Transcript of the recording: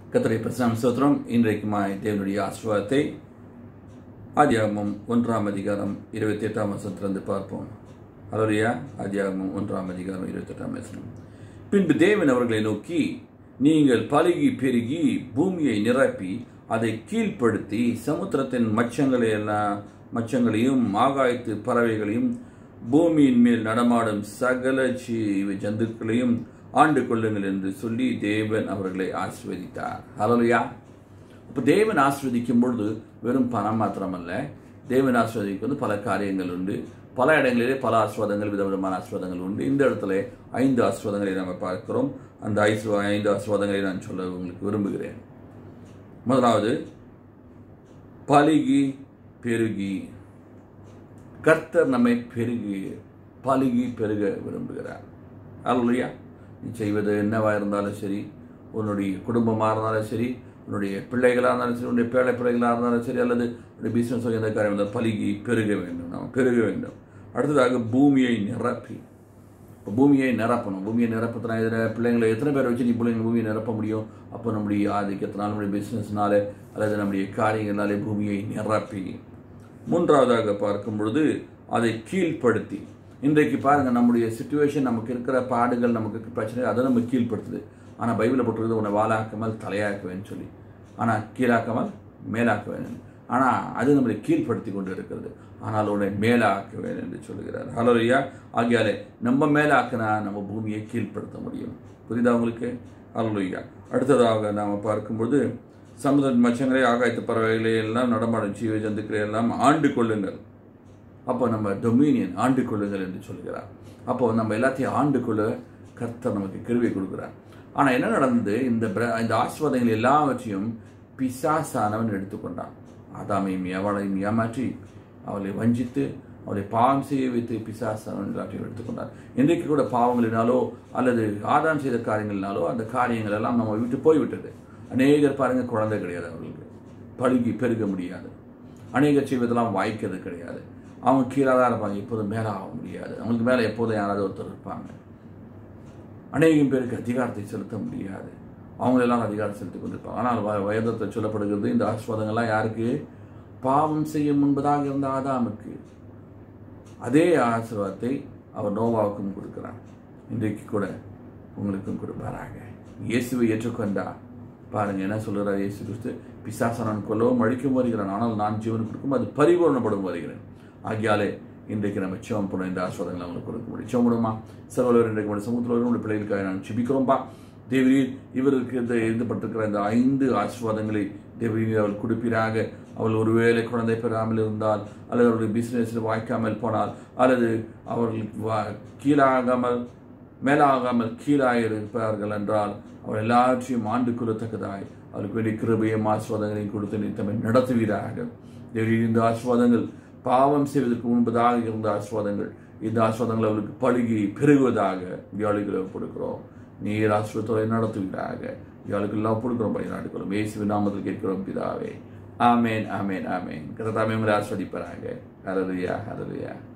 கத்தரை பிரசனம் சோத்திரம் இன்றைக்குமாய் தேவனுடைய ஆசிர்வாதத்தை ஆதியாகமம் ஒன்றாம் அதிகாரம் இருபத்தி எட்டாம் வசனத்திலிருந்து பார்ப்போம் அலோரியா ஆதியாகமம் ஒன்றாம் அதிகாரம் இருபத்தி எட்டாம் வசனம் பின்பு தேவன் அவர்களை நோக்கி நீங்கள் பலுகி பெருகி பூமியை நிரப்பி அதை கீழ்ப்படுத்தி சமுத்திரத்தின் மச்சங்களை எல்லாம் மச்சங்களையும் ஆகாயத்து பறவைகளையும் பூமியின் மேல் நடமாடும் சகல ஜீவ ஜந்துக்களையும் ஆண்டு கொள்ளுங்கள் என்று சொல்லி தேவன் அவர்களை ஆசிர்வதித்தார் ஹலோயா இப்போ தேவன் ஆஸ்வதிக்கும் பொழுது வெறும் பணம் மாத்திரமல்ல தேவன் ஆஸ்வதிக்கு வந்து பல காரியங்கள் உண்டு பல இடங்களிலே பல ஆஸ்வாதங்கள் விதவிதமான ஆஸ்வாதங்கள் உண்டு இந்த இடத்துல ஐந்து ஆஸ்வாதங்களை நம்ம பார்க்கிறோம் அந்த ஐந்து ஐந்து ஆஸ்வாதங்களை நான் சொல்ல உங்களுக்கு விரும்புகிறேன் முதலாவது பலுகி பெருகி கர்த்தர் நம்மை பெருகி பலுகி பெருக விரும்புகிறார் அல்லையா நீ செய்வது என்னவா இருந்தாலும் சரி உன்னுடைய குடும்பமாக இருந்தாலும் சரி உன்னுடைய பிள்ளைகளாக இருந்தாலும் சரி உன்னுடைய பேழை பிள்ளைகளாக இருந்தாலும் சரி அல்லது உன்னுடைய பிஸ்னஸ் எந்த காரியம் இருந்தால் பலுகி பெருக வேண்டும் நாம் பெருக வேண்டும் அடுத்ததாக பூமியை நிரப்பி இப்போ பூமியை நிரப்பணும் பூமியை நிரப்பத்தினா இதில் பிள்ளைங்களை எத்தனை பேர் வச்சு நீ பிள்ளைங்க பூமியை நிரப்ப முடியும் அப்போ நம்முடைய ஆதிக்கத்தினால் நம்முடைய பிஸ்னஸ்னால அல்லது நம்முடைய காரியங்களாலே பூமியை நிரப்பி மூன்றாவதாக பார்க்கும் பொழுது அதை கீழ்ப்படுத்தி இன்றைக்கு பாருங்கள் நம்முடைய சுச்சுவேஷன் நமக்கு இருக்கிற பாடுகள் நமக்கு பிரச்சனை அதை நம்ம கீழ்ப்படுத்துது ஆனால் பைபிளில் போட்டிருக்கிறது உன்னை வாழாக்காமல் தலையாக்குவேன்னு சொல்லி ஆனால் கீழாக்காமல் மேலாக்குவேன் ஆனால் அது நம்மளை கீழ்ப்படுத்தி கொண்டு இருக்கிறது ஆனால் உன்னை மேலாக்குவேன் என்று சொல்லுகிறார் ஹலோரியா ஆகியாலே நம்ம மேலாக்கினா நம்ம பூமியை கீழ்ப்படுத்த முடியும் புரியுதா உங்களுக்கு ஹலோரியா அடுத்ததாக நாம் பார்க்கும்போது சமுதிர மச்சங்களை ஆகாயத்து பறவைகளை எல்லாம் நடமாடும் ஜீவ ஜந்துக்களை எல்லாம் ஆண்டு கொள்ளுங்கள் அப்போ நம்ம டொமினியன் ஆண்டு கொள்ளுங்கள் என்று சொல்கிறார் அப்போ நம்ம எல்லாத்தையும் ஆண்டு கொள்ள கர்த்தர் நமக்கு கிருவை கொடுக்குறார் ஆனால் என்ன நடந்தது இந்த இந்த ஆசிர்வாதங்கள் எல்லாவற்றையும் பிசாசானவன் எடுத்துக்கொண்டான் அதாமையும் எவளையும் ஏமாற்றி அவளை வஞ்சித்து அவளை பாவம் செய்ய வைத்து பிசாசானவன் எல்லாத்தையும் எடுத்துக்கொண்டார் இன்றைக்கு கூட பாவங்களினாலோ அல்லது ஆதாம் செய்த காரியங்களினாலோ அந்த காரியங்கள் எல்லாம் நம்ம விட்டு போய்விட்டது அநேகர் பாருங்க குழந்தை கிடையாது அவர்களுக்கு பழுகி பெருக முடியாது அநேகர் செய்வதெல்லாம் வாய்க்கிறது கிடையாது அவங்க கீழே தான் இருப்பாங்க எப்போதும் மேலே ஆக முடியாது அவங்களுக்கு மேலே எப்போதும் யாராவது ஒருத்தர் இருப்பாங்க அநேகம் பேருக்கு அதிகாரத்தை செலுத்த முடியாது அவங்களெல்லாம் அதிகாரம் செலுத்தி கொண்டிருப்பாங்க ஆனால் வயதத்தில் சொல்லப்படுகிறது இந்த ஆஸ்வாதங்கள்லாம் யாருக்கு பாவம் செய்யும் முன்பதாக இருந்த ஆதாமுக்கு அதே ஆசீர்வாதத்தை அவர் நோவாவுக்கும் கொடுக்கிறார் இன்றைக்கு கூட உங்களுக்கும் கொடுப்பாராக இயேசுவை ஏற்றுக்கொண்டா பாருங்க என்ன சொல்கிறார் இயேசு கிறிஸ்து பிசாச நான் கொல்லவும் அழிக்கும் வருகிறேன் ஆனால் நான் ஜீவன் கொடுக்கும் அது பரிபூர்ணப்படும் வருகிறேன் ஆகியாலே இன்றைக்கு நம்ம சிவம் போன இந்த ஆஸ்வாதங்களை அவங்களுக்கு கொடுக்க முடியும் சிவம் முடியுமா சர்வலர் இன்றைக்கு சமுத்திரம் உடைய பிள்ளைகளுக்காக நான் சிபிக்கிறோம்பா தேவரீர் இவருக்கு இந்த எழுதப்பட்டிருக்கிற இந்த ஐந்து ஆஸ்வாதங்களை தேவரீர் அவள் கொடுப்பீராக அவள் ஒருவேளை குழந்தை பெறாமல் இருந்தால் அல்லது அவருடைய பிஸ்னஸில் வாய்க்காமல் போனால் அல்லது அவர்கள் கீழாகாமல் மேலாகாமல் கீழாக இருப்பார்கள் என்றால் அவள் எல்லாவற்றையும் ஆண்டு கொள்ளத்தக்கதாய் அவளுக்கு வேண்டிய கிருபையும் ஆஸ்வாதங்களையும் கொடுத்து நீ தம்மை நடத்துவீராக தேவரீர் இந்த ஆஸ்வாதங்கள் பாவம் செய்வதற்கு முன்பதாக இருந்த ஆஸ்வாதங்கள் இந்த ஆஸ்வாதங்கள் அவளுக்கு பழுகி பெருகுவதாக வியாழிகளை கொடுக்கிறோம் நீர் ஆஸ்வத்தோரை நடத்துவீராக இவளுக்கு எல்லாம் கொடுக்குறோம் பையன் நாட்டுக்குள்ள இயேசுவின் நாமத்தில் கேட்கிறோம் பிதாவே ஆமேன் ஆமேன் ஆமேன் கரெக்டாமே உங்களை ஆஸ்வதிப்பாராங்க ஹரலுயா ஹரலுயா